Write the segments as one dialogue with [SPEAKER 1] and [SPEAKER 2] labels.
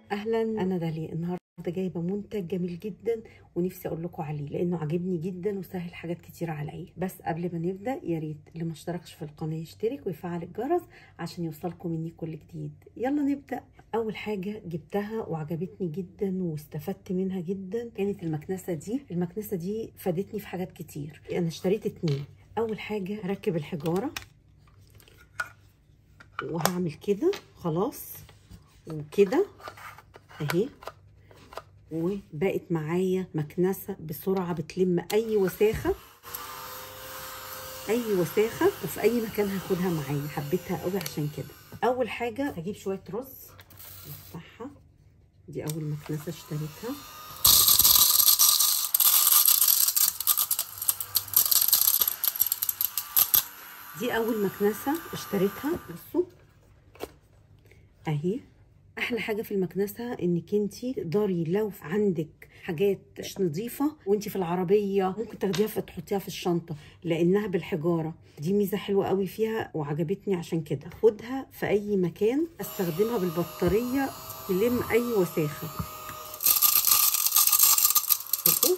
[SPEAKER 1] اهلا انا داليا النهارده جايبه منتج جميل جدا ونفسي اقول لكم عليه لانه عاجبني جدا وسهل حاجات كتيره عليا بس قبل ما نبدا يا ريت اللي ما اشتركش في القناه يشترك ويفعل الجرس عشان يوصلكم مني كل جديد يلا نبدا اول حاجه جبتها وعجبتني جدا واستفدت منها جدا كانت المكنسه دي المكنسه دي فادتني في حاجات كتير انا اشتريت اتنين اول حاجه هركب الحجاره وهعمل كده خلاص وكده اهي وبقت معايا مكنسه بسرعه بتلم اي وساخه اي وساخه وفي اي مكان هاخدها معايا حبيتها قوي عشان كده اول حاجه هجيب شويه رز افتحها دي اول مكنسه اشتريتها دي اول مكنسه اشتريتها بصوا اهي احلى حاجه في المكنسه انك انت تقدري لو عندك حاجات مش نظيفه وانت في العربيه ممكن تاخديها فتحطيها في الشنطه لانها بالحجاره دي ميزه حلوه قوي فيها وعجبتني عشان كده خدها في اي مكان استخدمها بالبطاريه تلم اي وساخه شوفوا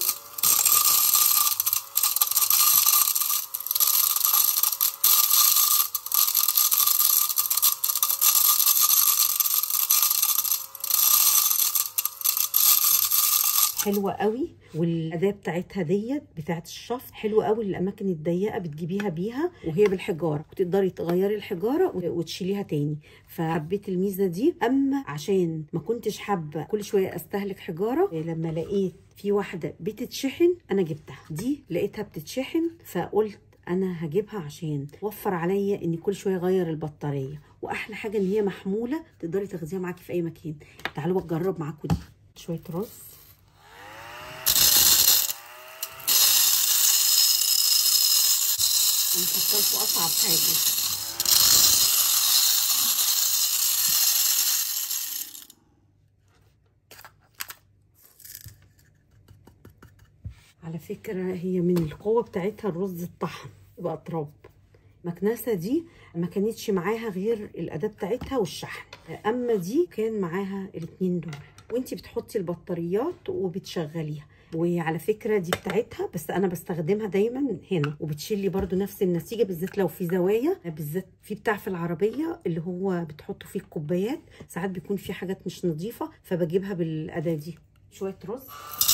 [SPEAKER 1] حلوه قوي والاداه بتاعتها ديت بتاعت الشفط حلوه قوي للاماكن الضيقه بتجيبيها بيها وهي بالحجاره وتقدري تغيري الحجاره وتشيليها تاني فحبيت الميزه دي اما عشان ما كنتش حابه كل شويه استهلك حجاره لما لقيت في واحده بتتشحن انا جبتها دي لقيتها بتتشحن فقلت انا هجيبها عشان توفر عليا اني كل شويه اغير البطاريه واحلى حاجه ان هي محموله تقدري تاخديها معاكي في اي مكان تعالوا اجرب معاكم دي شويه رز انا فكرت اصعب حاجه على فكره هي من القوه بتاعتها الرز الطحن يبقى تراب المكنسه دي ما كانتش معاها غير الاداه بتاعتها والشحن اما دي كان معاها الاتنين دول وانتي بتحطي البطاريات وبتشغليها وعلى فكره دي بتاعتها بس انا بستخدمها دايما هنا وبتشيل لي برده نفس النتيجه بالذات لو في زوايا بالذات في بتاع في العربيه اللي هو بتحطوا فيه الكوبايات ساعات بيكون في حاجات مش نظيفه فبجيبها بالاداه دي شويه رز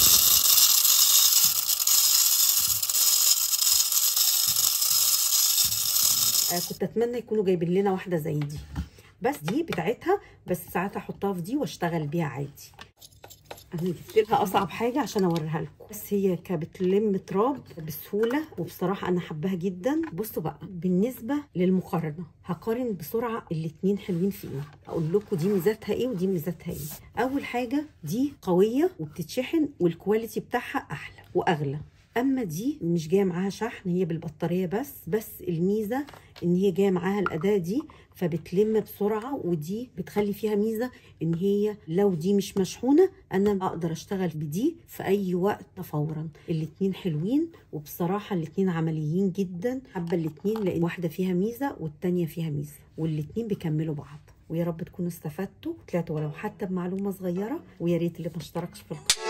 [SPEAKER 1] آه كنت اتمنى يكونوا جايبين لنا واحده زي دي بس دي بتاعتها بس ساعات احطها في دي واشتغل بيها عادي انا جبت لها اصعب حاجه عشان اوريها لكم بس هي كانت بتلم تراب بسهوله وبصراحه انا حباها جدا بصوا بقى بالنسبه للمقارنه هقارن بسرعه الاتنين حلوين في ايه اقول لكم دي ميزاتها ايه ودي ميزاتها ايه اول حاجه دي قويه وبتتشحن والكواليتي بتاعها احلى واغلى اما دي مش جايه معاها شحن هي بالبطاريه بس بس الميزه ان هي جايه معاها الاداه دي فبتلم بسرعه ودي بتخلي فيها ميزه ان هي لو دي مش مشحونه انا اقدر اشتغل بدي في اي وقت فورا الاتنين حلوين وبصراحه الاتنين عمليين جدا حابه الاتنين لان واحده فيها ميزه والتانيه فيها ميزه والاتنين بيكملوا بعض ويا رب تكونوا استفدتوا طلعتوا ولو حتى بمعلومه صغيره ويا ريت اللي ما اشتركش في القناه